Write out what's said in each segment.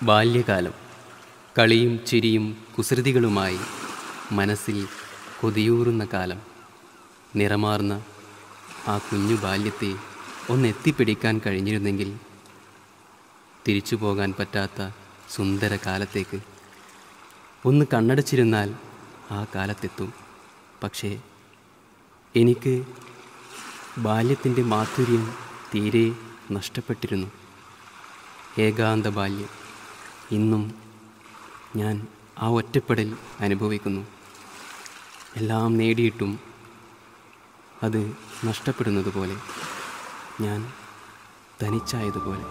ബാല്യകാലം കളിയും ചിരിയും കുസൃതികളുമായി മനസ്സിൽ കൊതിയൂറുന്ന കാലം നിറമാർന്ന ആ കുഞ്ഞു ബാല്യത്തെ ഒന്നെത്തിപ്പിടിക്കാൻ കഴിഞ്ഞിരുന്നെങ്കിൽ തിരിച്ചു പോകാൻ പറ്റാത്ത സുന്ദര കാലത്തേക്ക് ഒന്ന് കണ്ണടച്ചിരുന്നാൽ ആ കാലത്തെത്തും പക്ഷേ എനിക്ക് ബാല്യത്തിൻ്റെ മാധുര്യം തീരെ നഷ്ടപ്പെട്ടിരുന്നു ഏകാന്ത ബാല്യം ഇന്നും ഞാൻ ആ ഒറ്റപ്പെടൽ അനുഭവിക്കുന്നു എല്ലാം നേടിയിട്ടും അത് നഷ്ടപ്പെടുന്നത് പോലെ ഞാൻ തനിച്ചായതുപോലെ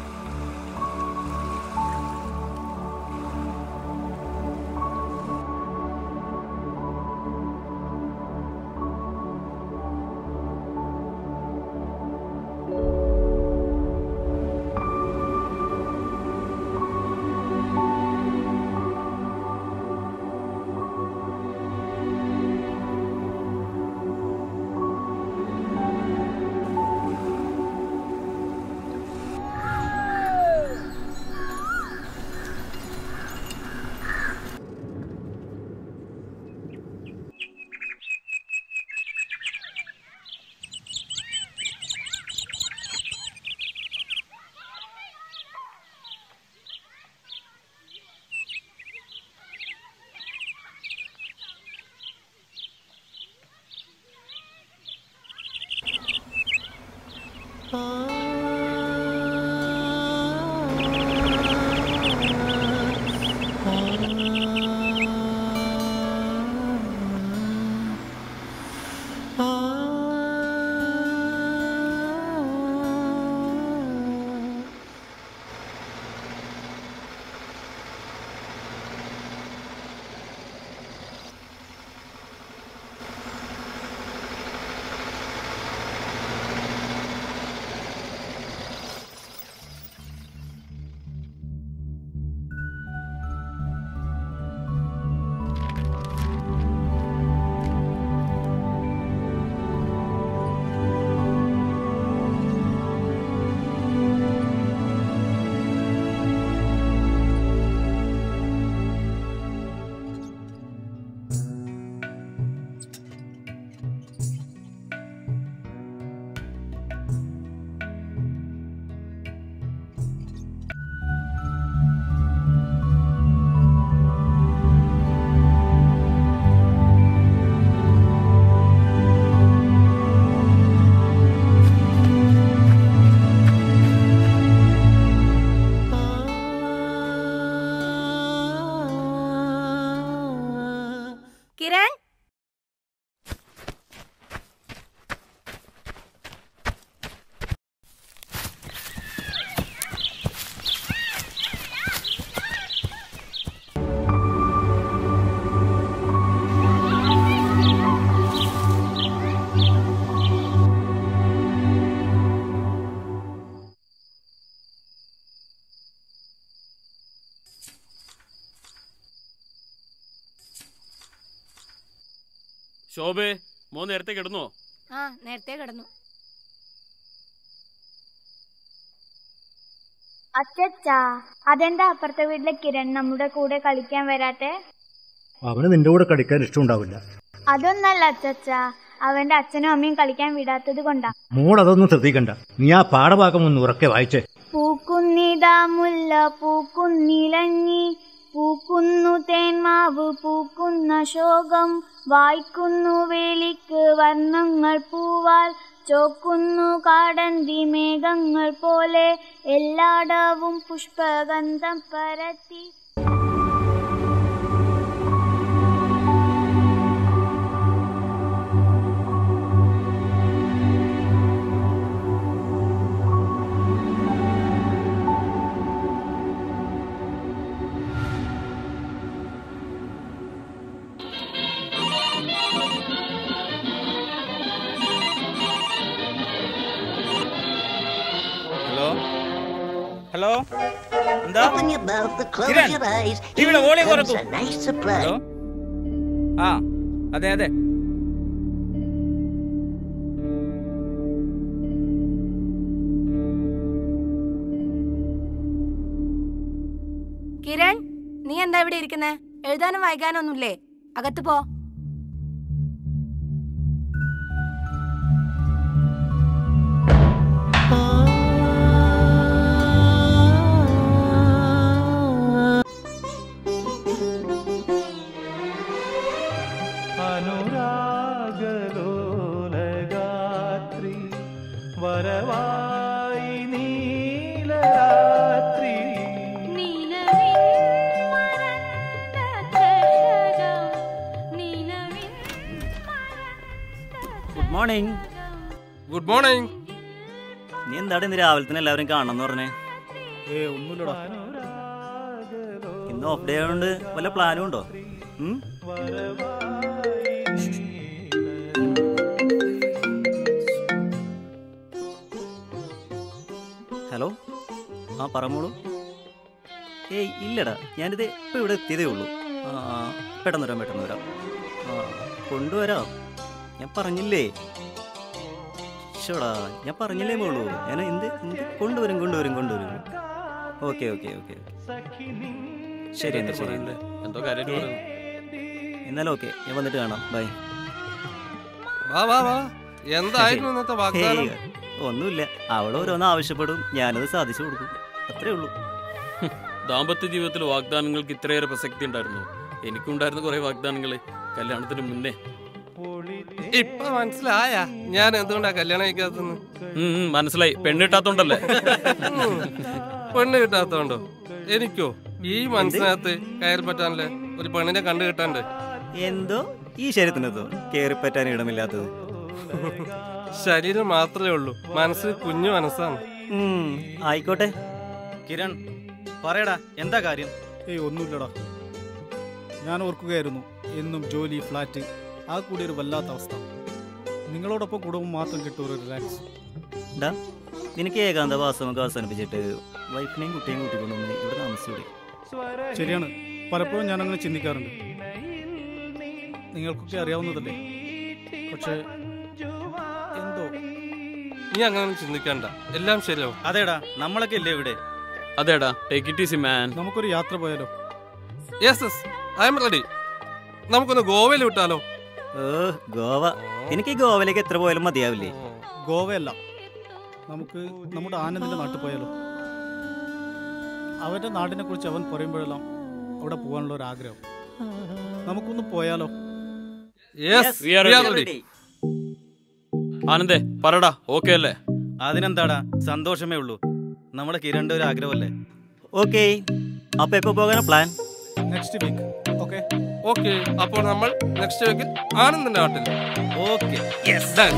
കിരൺ ശോഭേ മോൻ നേരത്തെ കിടന്നോ ആ നേരത്തെ കിടന്നു അച്ചച്ചാ അതെന്താ അപ്പുറത്തെ വീട്ടിലെ കിരൺ നമ്മുടെ കൂടെ കളിക്കാൻ വരാത്തെ അവന് നിന്റെ കൂടെ കളിക്കാൻ ഇഷ്ടമുണ്ടാവില്ല അതൊന്നല്ല അച്ചച്ചാ അവന്റെ അച്ഛനും അമ്മയും കളിക്കാൻ വിടാത്തത് കൊണ്ടാ മോൾ അതൊന്നും ശ്രദ്ധിക്കണ്ട നീ ആ പാഠഭാഗം ഒന്ന് ഉറക്കെ വായിച്ചേ പൂക്കുന്നിതാ മുല്ല പൂക്കുന്നിലഞ്ഞി പൂക്കുന്നു തേന്മാവ് പൂക്കുന്ന ശോകം വായിക്കുന്നു വേലിക്ക് വർണ്ണങ്ങൾ പൂവാൽ ചോക്കുന്നു കാടന്തി മേഘങ്ങൾ പോലെ എല്ലാടവും പുഷ്പഗന്ധം പരത്തി ഹലോ ഹലോ എന്താ Open your mouth and close Kiran, your eyes. ടിവിയുടെ Here വോളിയം comes കുറക്കൂ a nice surprise. ഹലോ ആ അതെ അതെ എന്താ ഇവിടെ ഇരിക്കുന്നേ എഴുതാനും വായിക്കാനും ഒന്നുമില്ലേ അകത്ത് പോ അനുരാഗലോലഗാത്രി വരവായി നീലരാത്രി ഗുഡ് മോർണിംഗ് ഗുഡ് മോർണിംഗ് നീ എന്താണ് ഇന്ന് രാവിലെ തന്നെ എല്ലാവരും കാണണമെന്ന് പറഞ്ഞേ ഏ ഒന്നുമില്ലടാ ഇന്ന് ഓഫ് ഡേ ആയതുകൊണ്ട് വല്ല പ്ലാനും ഉണ്ടോ ഉം? ഹലോ ആ പറഞ്ഞോളൂ ഏയ് ഇല്ലടാ ഞാനിത് ഇപ്പം ഇവിടെ എത്തിയതേ ഉള്ളൂ ആ ആ, പെട്ടെന്ന് വരാം പെട്ടെന്ന് വരാം ആ കൊണ്ടുവരാം ഞാൻ പറഞ്ഞില്ലേ ഷോടാ ഞാൻ പറഞ്ഞില്ലേ മോളൂ ഞാൻ എന്ത് എന്ത് കൊണ്ടുവരും കൊണ്ടുവരും കൊണ്ടുവരും ഓക്കെ ഓക്കെ ഓക്കെ ശരി എന്നാ ശരി എന്നാ. എന്തോ കാര്യമായിട്ട് ഏ, പറയുന്നു എന്നാലും ഓക്കെ ഞാൻ വന്നിട്ട് കാണാം ബൈ വാ വാ വാ എന്തായിരുന്നു ഇന്നത്തെ വാഗ്ദാനം ഹേയ്, ഒന്നുമില്ല അവൾ ഓരോന്ന് ആവശ്യപ്പെടും ഞാനത് സാധിച്ചു കൊടുക്കും അത്രേ ഉള്ളൂ ദാമ്പത്യ ജീവിതത്തിൽ വാഗ്ദാനങ്ങൾക്ക് ഇത്രയേറെ പ്രസക്തി ഉണ്ടായിരുന്നു എനിക്കുണ്ടായിരുന്ന കുറെ വാഗ്ദാനങ്ങൾ കല്യാണത്തിന് മുന്നേ ഇപ്പൊ മനസ്സിലായ ഞാൻ എന്തുകൊണ്ടാ കല്യാണം കഴിക്കാത്തെന്ന് ഉം, ഉം, മനസ്സിലായി പെണ്ണിട്ടാത്തോണ്ടല്ലേ ഉം. പെണ്ണ് കിട്ടാത്തോണ്ടോ എനിക്കോ ഈ മനസ്സിനകത്ത് കയറി പറ്റാനല്ലേ ഒരു പെണ്ണിനെ കണ്ടു കിട്ടാണ്ട് എന്തോ ഈ ശരീരത്തിനകത്തോ കയറിപ്പറ്റാൻ ഇടമില്ലാത്തത് ശരീരം മാത്രമേ ഉള്ളൂ മനസ്സ് കുഞ്ഞു മനസ്സാണ് ഉം, ആയിക്കോട്ടെ കിരൺ പറയടാ എന്താ കാര്യം ഏയ് ഒന്നുമില്ലടാ ഞാൻ ഓർക്കുകയായിരുന്നു എന്നും ജോലി ഫ്ലാറ്റ് ആ കൂടി ഒരു വല്ലാത്ത അവസ്ഥ നിങ്ങളോടൊപ്പം കുടുംബം മാത്രം കിട്ടും ഒരു റിലാക്സ് ഡാ നിനക്ക് ഏകാന്തവാസമൊക്കെ അവസാനിപ്പിച്ചിട്ട് വൈഫിനെയും കുട്ടിയെയും കൂട്ടിക്കൊണ്ടൊന്ന് ഇവിടെ താമസിച്ചൂടെ ശരിയാണ് പലപ്പോഴും ഞാൻ അങ്ങനെ ചിന്തിക്കാറുണ്ട് നിങ്ങൾക്കൊക്കെ അറിയാവുന്നതല്ലേ പക്ഷേ എന്തോ നീ അങ്ങനെ ചിന്തിക്കണ്ട എല്ലാം ശരിയാവും അതേടാ നമ്മളൊക്കെ ഇല്ലേ ഇവിടെ അതേടാ ടേക്ക് ഇറ്റ് ഈസി മാൻ നമുക്കൊരു യാത്ര പോയാലോ yes yes I'm ready നമുക്കൊന്ന് ഗോവയിൽ വിട്ടാലോ ഓ ഗോവ എനിക്ക് ഈ ഗോവയിലേക്ക് എത്ര പോയാലും മതിയാവില്ലേ ഗോവയല്ല നമുക്ക് നമ്മുടെ ആനന്ദിന്റെ നാട്ടിൽ പോയാലോ അവന്റെ നാടിനെ കുറിച്ച് അവൻ പറയുമ്പോഴെല്ലാം അവിടെ പോകാനുള്ള ഒരു ആഗ്രഹം നമുക്കൊന്ന് പോയാലോ യെസ് We are ready. ആനന്ദേ പറടാ ഓക്കെ അല്ലേ അതിനെന്താടാ സന്തോഷമേ ഉള്ളൂ നമ്മുടെ കിരണിന്റെ ഒരു ആഗ്രഹമല്ലേ ഓക്കെ അപ്പൊ എപ്പോ പോകാനാ plan next week okay okay അപ്പോൾ നമ്മൾ നെക്സ്റ്റ് വീക്കിൽ ആനന്ദിന്റെ നാട്ടിൽ ഓക്കെ Done.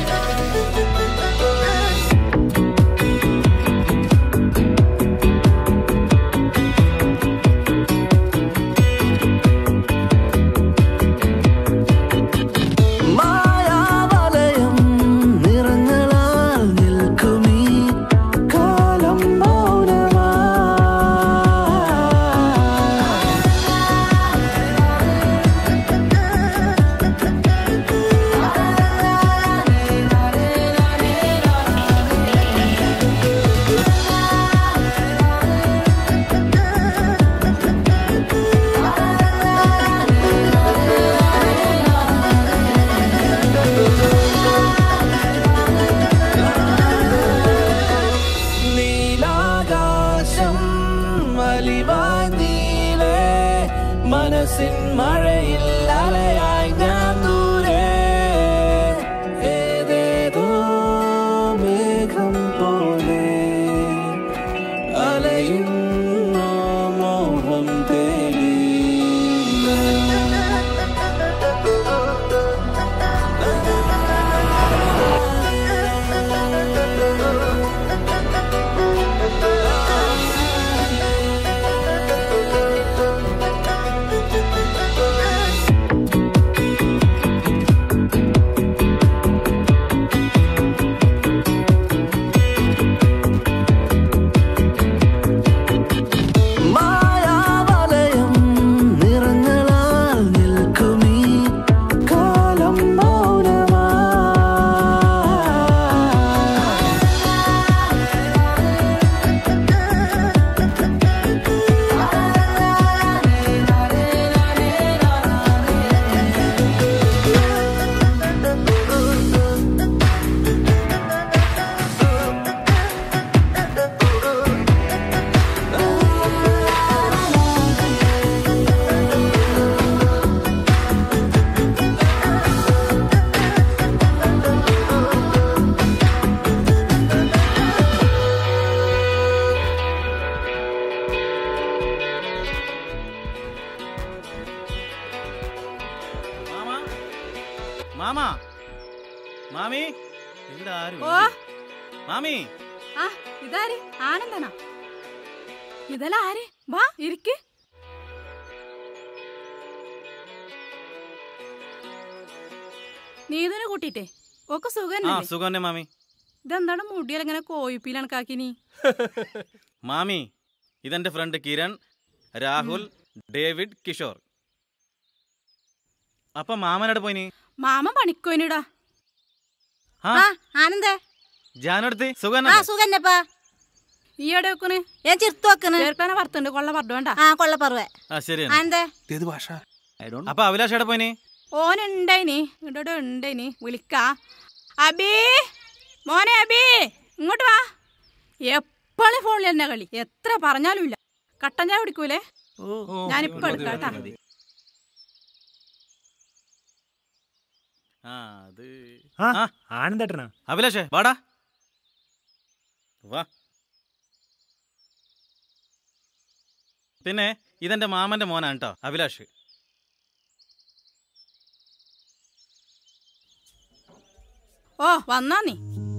മായാവലയം നിറങ്ങളാൽ നിൽക്കുമീ കാലം മൗനമാ നീലാകാശം വലിവായി നീലേ മനസ്സിൻ മഴയിൽ അലയായി ഞാൻ ദൂരെ ഏതേതോ മേഘം പോലെ അലയുന്നു മോഹം തേടി മാമാ മാമി ഇവിടെ ആരും ഓ ഇല്ലേ? മാമി ആ ഇതാര് ആനന്ദനാ ഇതല്ല ആര് വാ ഇരിക്ക് നീതിനെ കൂട്ടിട്ടേ ഒക്കെ ആ സുഖന്നല്ലേ സുഖം തന്നെ മാമി ഇതെന്താണ് മുടിയൽ കോയിപ്പിൽ കണക്കാക്കി നീ മാമി ഇതെന്റെ ഫ്രണ്ട് കിരൺ രാഹുൽ ഡേവിഡ് കിഷോർ അപ്പൊ മാമനോട് പോയിനി മാമ പണിക്കോയിനിടാ ആ ആനന്ദേ ജാനടുത്ത് സുഖം ആ സുഖന്നപ്പാ ഈ എവിടെ വെക്കണ് ഞാൻ ചിർത്തു വെക്കണ് ചേർക്കാനെ വറുത്തുണ്ട് കൊള്ള പറഞ്ഞു വേണ്ട ആ കൊള്ള പറവേ ആ ശരി ആനന്ദേ ഏത് ഭാഷ അപ്പൊ അഭിലാഷ് എവിടെ പോയിനി ഓനുണ്ടായിനി ഇവിടെ ഉണ്ടായിനി വിളിക്കാ അബി മോനെ അബി ഇങ്ങോട്ട് വാ എപ്പോഴും ഫോണിൽ തന്നെ കളി എത്ര പറഞ്ഞാലും ഇല്ല കട്ടൻ ചായ കുടിക്കൂലേ ഞാനിപ്പോ എടുക്കാം കേട്ടാ ആ അത് ആ ആനന്ദേട്ടനാ അഭിലാഷേ വാടാ വാ പിന്നെ ഇതെന്റെ മാമന്റെ മോനാണ് കേട്ടോ അഭിലാഷ് ഓ വന്നാ നീ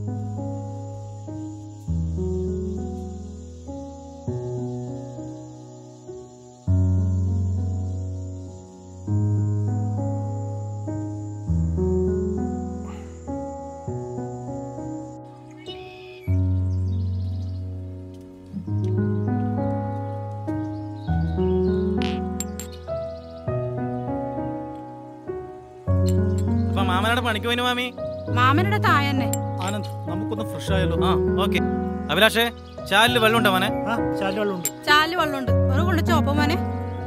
അപ്പൊ മാമനോട് പണിക്ക് പോയിന് മാമി മാമനുടെ തായ തന്നെ ആനന്ദ് നമുക്കൊന്ന് ഫ്രഷ് ആയാലോ ആ ഓക്കെ അഭിലാഷേ ചാലില് വെള്ളം ഉണ്ടോ മോനെ ആ ചാല് വെള്ളമുണ്ട് ചാലില് വെള്ളമുണ്ട് ഒരു കൊണ്ട് ചോപ്പ് മോനെ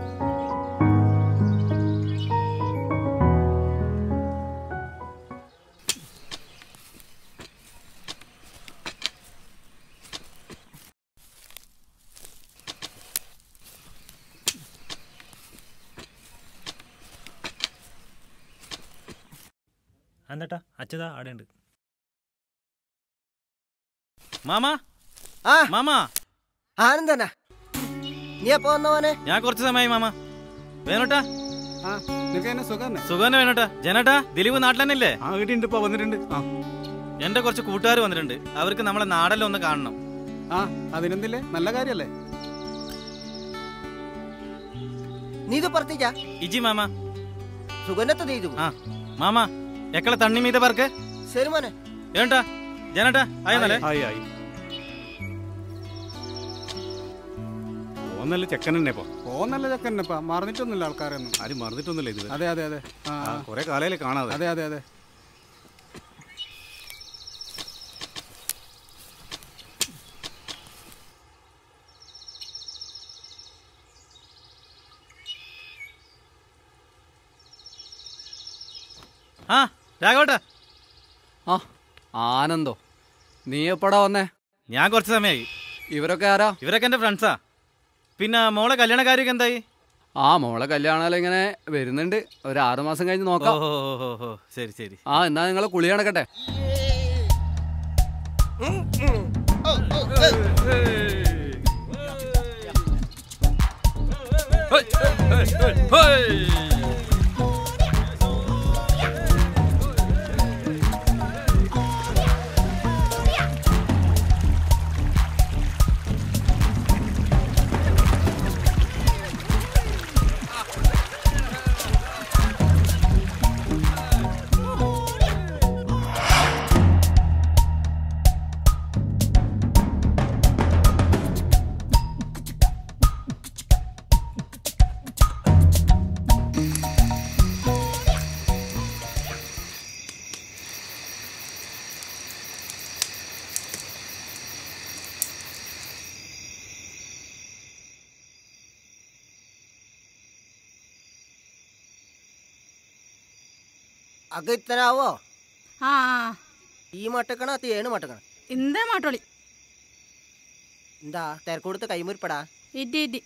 ആനന്ദേട്ടാ അച്ഛതാ അവിടെ ഉണ്ട് മാമാ ആ മാമാ ആനന്ദനാ നീ എപ്പോ വന്നവനെ ഞാൻ കുറച്ച് സമയമായി മാമ വേണോട്ടാ ആ നിനക്ക് എന്നെ സുഖം തന്നെ സുഖം തന്നെ വേണോട്ടാ ജനട്ടാ ദിലീപ് നാട്ടിൽ തന്നെ ഇല്ലേ ആ വീട്ടിണ്ട് ഇപ്പൊ വന്നിട്ടുണ്ട് ആ എന്റെ കുറച്ച് കൂട്ടുകാർ വന്നിട്ടുണ്ട് അവർക്ക് നമ്മളെ നാടെല്ലാം ഒന്ന് കാണണം ആ അതിനെന്തില്ലേ നല്ല കാര്യല്ലേ നീ ഇത് പുറത്തേക്കാ ഇജി മാമ സുഗന്ധത്തെ നീ ഇത് ആ മാമ എക്കളെ തണ്ണി മീത പറക്ക് ശരി മോനെ ഏണ്ടാ ജനട്ടാ ആയെന്നല്ലേ ആയി ആയി ഓന്നല്ല ചെക്കൻ തന്നെ ഇപ്പൊ ഓന്നല്ല ചെക്കൻ തന്നെ ഇപ്പൊ മറന്നിട്ടൊന്നുമില്ല ആൾക്കാരൊന്നും ആരും മറന്നിട്ടൊന്നുമില്ല ഇത് അതെ അതെ അതെ കുറെ കാലയില് കാണാതെ അതെ അതെ അതെ ആ രാഘവട്ടാ ആ ആനന്ദോ നീ എപ്പോടാ വന്നേ ഞാൻ കുറച്ച് സമയമായി ഇവരൊക്കെ ആരാ ഇവരൊക്കെ എന്റെ ഫ്രണ്ട്സാ പിന്നെ മോളെ കല്യാണ കാര്യമൊക്കെ എന്തായി ആ മോളെ കല്യാണം ഇങ്ങനെ വരുന്നുണ്ട് ഒരു ആറു മാസം കഴിഞ്ഞ് നോക്കാം ഓ ഓ, ഓ, ഓ, ശരി ശരി ആ എന്നാ നിങ്ങളെ കുളി നടക്കട്ടെ അക ഇത്തനാവോ ആ ഈ മട്ടക്കണ അത് ഏണ് മട്ടക്കണ ഇന്താ മാട്ടോളി എന്താ തിരക്കൊടുത്ത് കൈമുറിപ്പടാ ഇറ്റി ഇറ്റി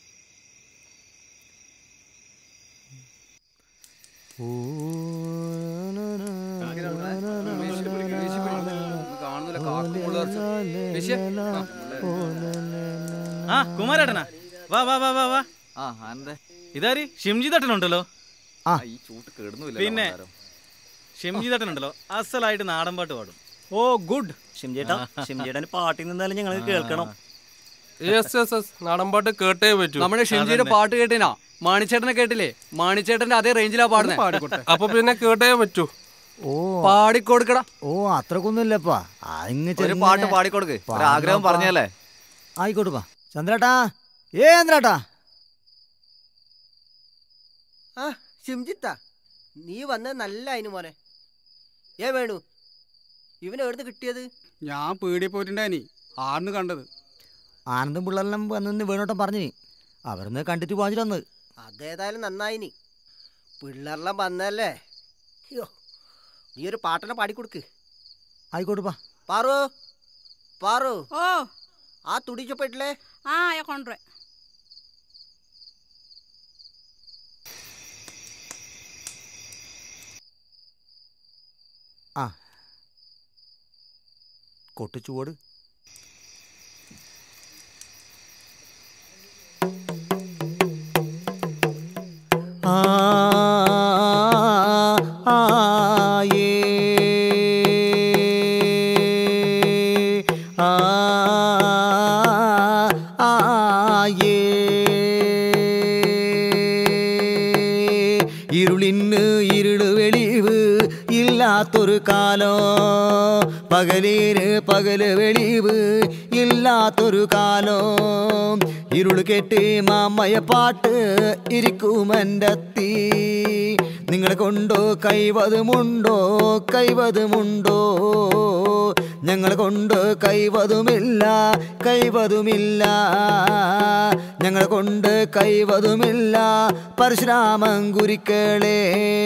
ആ കുമാരേട്ടനാ വാ വാ വാ വാ വാ ആ ആനന്ദേ ഇതാര് ഷിംജി തട്ടനുണ്ടല്ലോ ആ ഈ ചൂട്ട് കേടുന്നില്ല പിന്നെ ഷിംജിതേട്ടനുണ്ടല്ലോ അസലായിട്ട് നാടൻ പാട്ട് പാടും ഓ ഗുഡ് ഷിംജേട്ടാ ഷിംജേട്ടൻ പാട്ടിൽ നിന്നാലും ഞങ്ങൾ കേൾക്കണം യെസ് യെസ് യെസ് നാടൻപാട്ട് കേട്ടേ പറ്റൂ നമ്മുടെ ഷിംജിയുടെ പാട്ട് കേട്ടിനാ മാണിച്ചേട്ടനെ കേട്ടില്ലേ മാണിച്ചേട്ടന്റെ അതേ റേഞ്ചിലാ പാടുന്നത് അപ്പൊ പിന്നെ കേട്ടേ പറ്റൂ ഓ പാടിക്കൊടുക്കടാ ഓ അത്രക്കൊന്നുമില്ലപ്പാ അതിങ്ങ് ഒരു പാട്ട് പാടിക്കൊടുക്ക് ഒരു ആഗ്രഹം പറഞ്ഞല്ലേ ആയിക്കോട്ടെപ്പാ ചന്ദ്രേട്ടാ ഏ ചന്ദ്രേട്ടാ ആ ശിംജിത്ത നീ വന്നത് നല്ല അതിന് മോനെ ഏ വേണു ഇവനെ എവിടുന്ന് കിട്ടിയത് ഞാൻ പേടി പോയിട്ടുണ്ടായി ആർന്ന് കണ്ടത് ആനന്ദം പിള്ളേരെല്ലാം വന്നെന്ന് വേണോട്ടം പറഞ്ഞു അവിടുന്ന് കണ്ടിട്ട് വാങ്ങിച്ചു വന്നത് അതേതായാലും നന്നായിനി പിള്ളേരെല്ലാം വന്നല്ലേ അയ്യോ നീ ഒരു പാട്ടെല്ലാം പാടിക്കൊടുക്ക് ആയിക്കോട്ടെപ്പാ പാറു പാറു ഓ ആ തുടിച്ചപ്പെട്ടില്ലേ ആ ഞാൻ കൊണ്ടുവരാം ആ കൊട്ടിച്ചുവോട് ആ ആ ഏ ആ ആ ഏ ഇരുളിന് ഇരുള് വെളിവ് ഇല്ലാത്തൊരു കാലം പകലിന് പകല് വെളിവ് ഇല്ലാത്തൊരു കാലം ഇരുള് കെട്ടി മാമയ പാട്ട് ഇരിക്കുമെൻ്റെത്തി നിങ്ങളെ കൊണ്ടോ കൈവതുമുണ്ടോ കൈവതുമുണ്ടോ ഞങ്ങളെ കൊണ്ട് കൈവതുമില്ല കൈവതുമില്ല ഞങ്ങളെ കൊണ്ട് കൈവതുമില്ല പരശുരാമൻ കുരിക്കളേ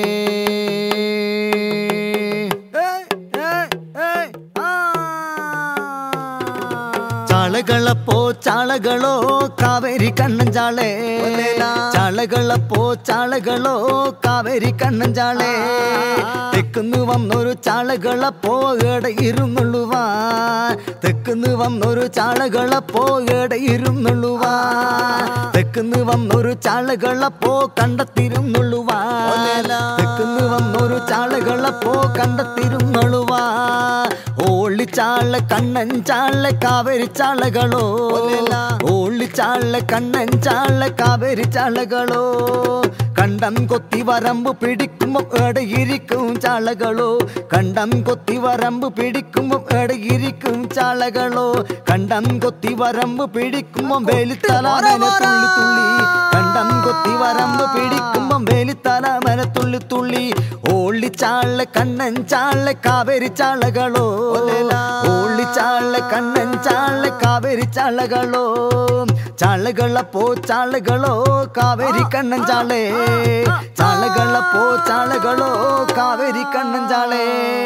ചാളകളപ്പോ ചാളകളോ കാവേരി കണ്ണൻ ചാളേ ചാളകളപ്പോ ചാളകളോ കാവേരി കണ്ണൻ ചാളേ തെക്കുന്ന് വന്നൊരു ചാളകളപ്പോ എടെ ഇരുന്നുള്ളുവാ തെക്കുന്ന് വന്നൊരു ചാളകളപ്പോ എടെ ഇരുന്നുള്ളുവാ തെക്കുന്ന് വന്നൊരു ചാളകളപ്പോ കണ്ടെത്തിരുന്നുള്ളുവാ തെക്കുന്ന് വന്നൊരു ചാളകളപ്പോ കണ്ടെത്തിരുന്നുള്ളുവാ ഓളിച്ചാള കണ്ണൻ ചാള കാവേരി ചാളകളോ ഓളിച്ചാള കണ്ണൻ ചാള കാവേരി ചാളകളോ കണ്ടം കൊത്തി വരമ്പ് പിടിക്കുമ്പോ എടയിരിക്കും ചാളകളോ കണ്ടം കൊത്തി വരമ്പ് പിടിക്കുമ്പോ എടയിരിക്കും ചാളകളോ കണ്ടം കൊത്തി വരമ്പ് പിടിക്കുമ്പോ വേലിത്തലാമന തുള്ളി തുള്ളി കണ്ടം കൊത്തി വരമ്പ് പിടിക്കുമ്പോ വേലിത്തലാമന തുള്ളി തുള്ളി ഓളിച്ചാള കണ്ണൻ ചാള കാവേരി ചാളകളോ ഓളിച്ചാള കണ്ണൻ ചാള കാവേരി ചാളകളോ ചാളകളപ്പോ ചാളകളോ കാവേരി കണ്ണൻ ചാളേ ചാളകളപ്പോ ചാളകളോ കാവേരി കണ്ണൻ ചാളേ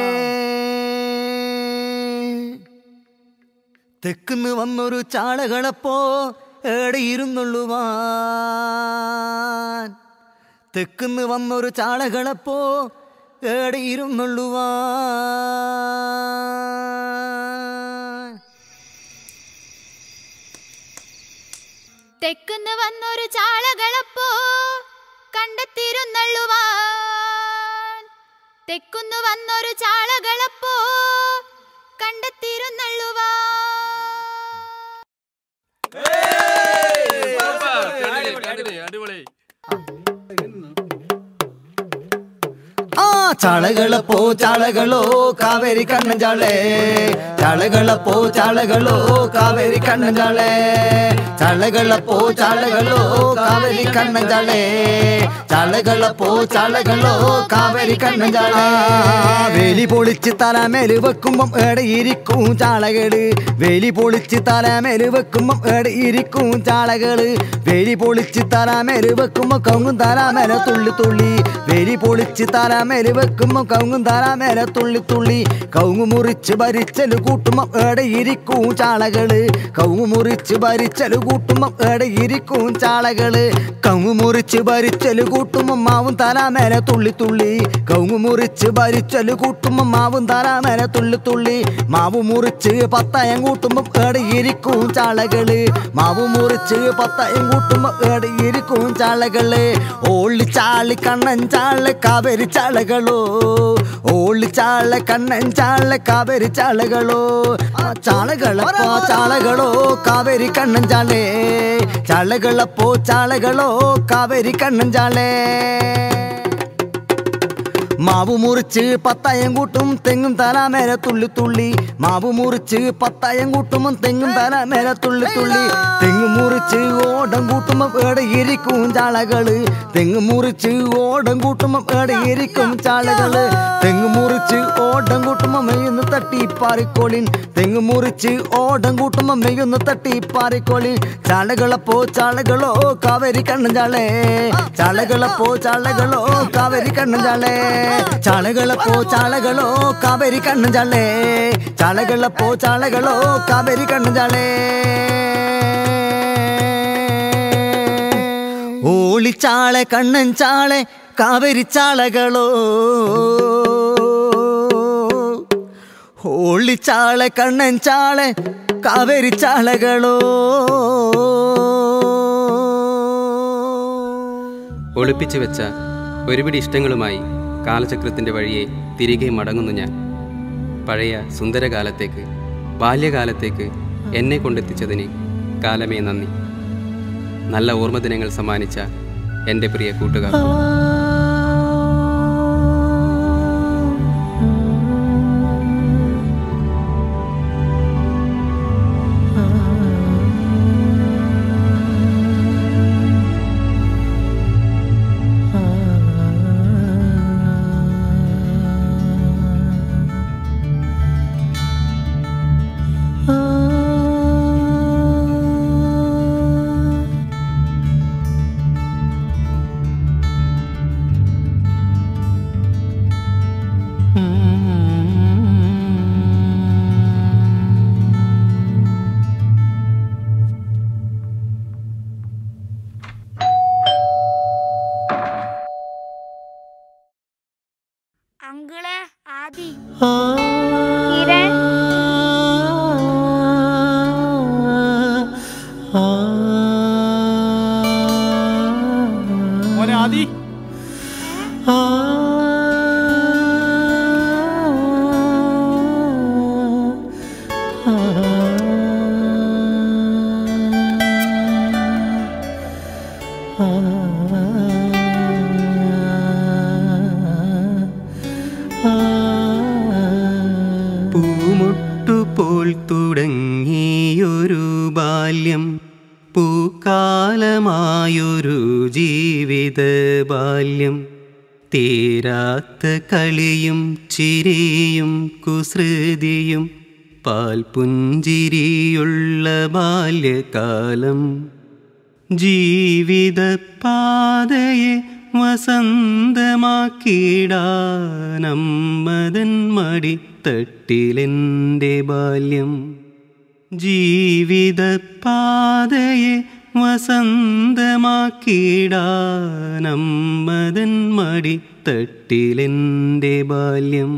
തെക്കുന്ന് വന്നൊരു ചാളകളപ്പോ ഏടെയിരുന്നുള്ളുവാൻ തെക്കുന്ന് വന്നൊരു ചാളകളപ്പോ ഏടെയിരുന്നുള്ളുവാൻ തെക്കുന്ന് വന്നൊരു ചാളകളപ്പോ കണ്ടെത്തിരുന്നള്ളുവാൻ തെക്കുന്ന് വന്നൊരു ചാളകളപ്പോ കണ്ടെത്തിരുന്നള്ളുവാൻ അടിപൊളി ആ ചാളകളപ്പോ ചാളകളോ കാവേരി കണ്ണൻ ചാളേ ചാളകളപ്പോ ചാളകളോ കാവേരി കണ്ണൻ ചാളേ ചാളകളപ്പോ ചാളകളോ കാവേരി കണ്ണൻ ചാളേ ചാളകളപ്പോ ചാളകളോ കാവേരി കണ്ണൻ ചാളേ വേലി പൊളിച്ച് തലമേല് വെക്കുമ്പം എടയിരിക്കും ചാളകള് വേലി പൊളിച്ച് തലമേല് വെക്കുമ്പം എടയിരിക്കും ചാളകള് വേലി പൊളിച്ച് തലമേല് വെക്കുമ്പോ കങ്ങും തലമേല തുള്ളി തുള്ളി വേലി പൊളിച്ച് തലമേല് വെക്കുമ്പോ കങ്ങും തലമേല തുള്ളി തുള്ളി കവുങ്ങ് മുറിച്ച് ഭരിച്ചല് കൂട്ടുമ്പോ എടയിരിക്കും ചാളകള് കവുങ്ങ് മുറിച്ച് ഭരിച്ചല് കൂട്ടുമ്പോ എടയിരിക്കും ചാളകള് കവുങ്ങ് മുറിച്ച് ഭരിച്ചല് കൂട്ടുമ്പോ മാവും തലമേല തുള്ളി തുള്ളി കവുങ്ങ് മുറിച്ച് ഭരിച്ചല് കൂട്ടുമ്പോ മാവും തലമേല തുള്ളി തുള്ളി മാവ് മുറിച്ച് പത്തായം കൂട്ടുമ്പോ എടയിരിക്കും ചാളകള് മാവ് മുറിച്ച് പത്തായം കൂട്ടുമ്പോ എടയിരിക്കും ചാളകള് ഓളി ചാളി കണ്ണൻ ചാള കാവേരി ചാളകളോ ഓളി ചാള കണ്ണൻ ചാള കാവേരി ചാളകളോ ആ ചാളകളപ്പോ ചാളകളോ കാവേരി കണ്ണൻ ചാളേ ചാളകളപ്പോ ചാളകളോ കാവേരി കണ്ണൻ ചാളേ മാവ് മുറിച്ച് പത്തായം കൂട്ടും തെങ്ങും തലാമേര തുള്ളി തുള്ളി മാവ് മുറിച്ച് പത്തായം കൂട്ടും തെങ്ങും തലാമേര തുള്ളി തുള്ളി തെങ്ങ് മുറിച്ച് ഓടം കൂട്ടുമ്പോ ഏടെ ഇരിക്കും ചാളകള് തെങ്ങ് മുറിച്ച് ഓടം കൂട്ടുമ്പോ ഏടെ ഇരിക്കും ചാളകള് തെങ്ങ് മുറിച്ച് ഓടം കൂട്ടുമ്പോ മെയ്യൊന്ന് തട്ടി പാറിക്കോളിൻ തെങ്ങ് മുറിച്ച് ഓടം കൂട്ടുമ്പോ മെയ്യൊന്ന് തട്ടി പാറിക്കോളിൻ ചാളകളപ്പോ ചാളകളോ കാവേരി കണ്ണൻ ചാളേ ചാളകളപ്പോ ചാളകളോ കാവേരി കണ്ണൻ ചാളേ ചാളകളപ്പോ ചാളകളോ കാവേരി കണ്ണൻ ചാളേ ചാളകളപ്പോ ചാളകളോ കാവേരി കണ്ണൻ ചാളേ ഓളിച്ചാളെ കണ്ണൻ ചാളെ കാവേരി ചാളകളോ ഓളിച്ചാളെ കണ്ണൻ ചാളെ കാവേരി ചാളകളോ ഒളിപ്പിച്ചു വെച്ച ഒരുപിടി ഇഷ്ടങ്ങളുമായി കാലചക്രത്തിൻ്റെ വഴിയെ തിരികെ മടങ്ങുന്നു ഞാൻ പഴയ സുന്ദരകാലത്തേക്ക് ബാല്യകാലത്തേക്ക് എന്നെ കൊണ്ടെത്തിച്ചതിന് കാലമേ നന്ദി നല്ല ഓർമ്മദിനങ്ങൾ സമ്മാനിച്ച എൻ്റെ പ്രിയ കൂട്ടുകാർ അങ്കിളെ ആദി കിരൺ മോനെ ആദി പൂമുട്ടുപോൽ തുടങ്ങിയൊരു ബാല്യം പൂക്കാലമായൊരു ജീവിത ബാല്യം തീരാത്ത കളിയും ചിരിയും കുസൃതിയും പാൽപുഞ്ചിരിയുള്ള ബാല്യകാലം ജീവിതപാതയെ വസന്തമാക്കിടാനമ്മതൻ മടിത്തട്ടിലെൻ്റെ ബാല്യം ജീവിതപാതയെ വസന്തമാക്കിടാനമ്മതൻ മടിത്തട്ടിലെൻ്റെ ബാല്യം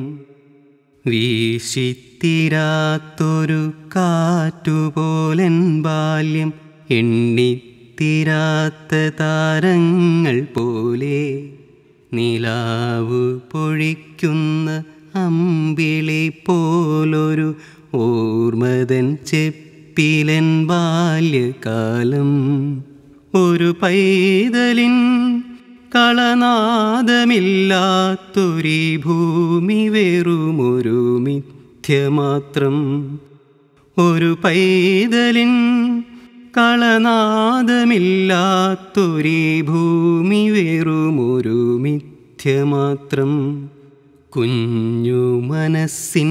വീശിത്തിരാത്തൊരു കാറ്റുപോലൻ ബാല്യം എണ്ണിത്തിരാത്ത താരങ്ങൾ പോലെ നിലാവ് പൊഴിക്കുന്ന അമ്പിളി പോലൊരു ഓർമ്മതൻ ചെപ്പിലൻ ബാല്യകാലം ഒരു പൈതലിൻ കളനാദമില്ലാത്തൊരു ഭൂമി വെറുമൊരു മിഥ്യ മാത്രം ഒരു പൈതലിൻ കളനാദമില്ലാത്തൊരു ഭൂമി വെറുമൊരു മിഥ്യ മാത്രം കുഞ്ഞു മനസ്സിൻ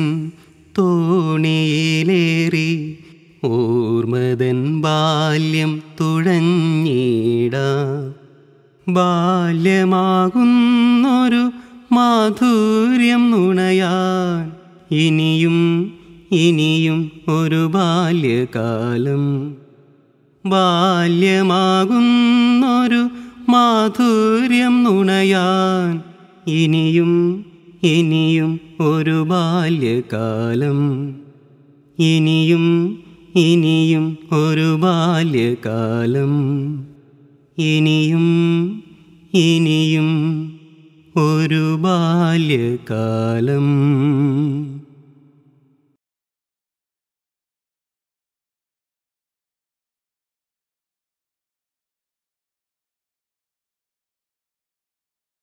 തോണിയിലേറി ഓർമ്മതൻ ബാല്യം തുഴഞ്ഞിടാം ബാല്യമാകുന്നൊരു മാധുര്യം നുണയാൻ ഇനിയും ഇനിയും ഒരു ബാല്യകാലം ബാല്യമാകുന്നൊരു മാധുര്യം നുണയാൻ ഇനിയും ഇനിയും ഒരു ബാല്യകാലം ഇനിയും ഇനിയും ഒരു ബാല്യകാലം ഇനിയും ഇനിയും ഒരു ബാല്യകാലം